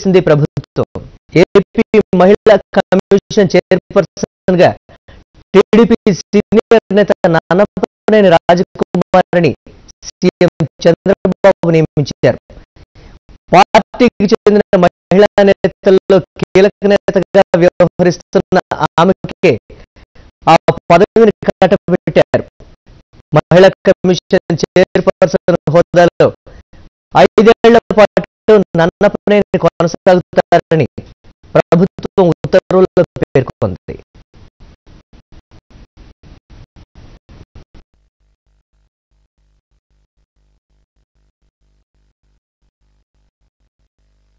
చేసింది ప్రభుత్వం ఏపీ మహిళా కమిషన్ చైర్పర్సన్ గా టీడీపీ సీనియర్ నేత నానపనేని రాజకుమారిని సీఎం చంద్రబాబు నియమించారు పార్టీకి చెందిన మహిళా నేతల్లో కీలక నేతగా వ్యవహరిస్తున్న ఆమెకే ఆ పదవిని కట్టబెట్టారు మహిళా కమిషన్ చైర్పర్సన్ హోదాలో ఐదేళ్ల పాటు నన్నపనేని కొనసాగుతారని ప్రభుత్వం ఉత్తర్వుల్లో పేర్కొంది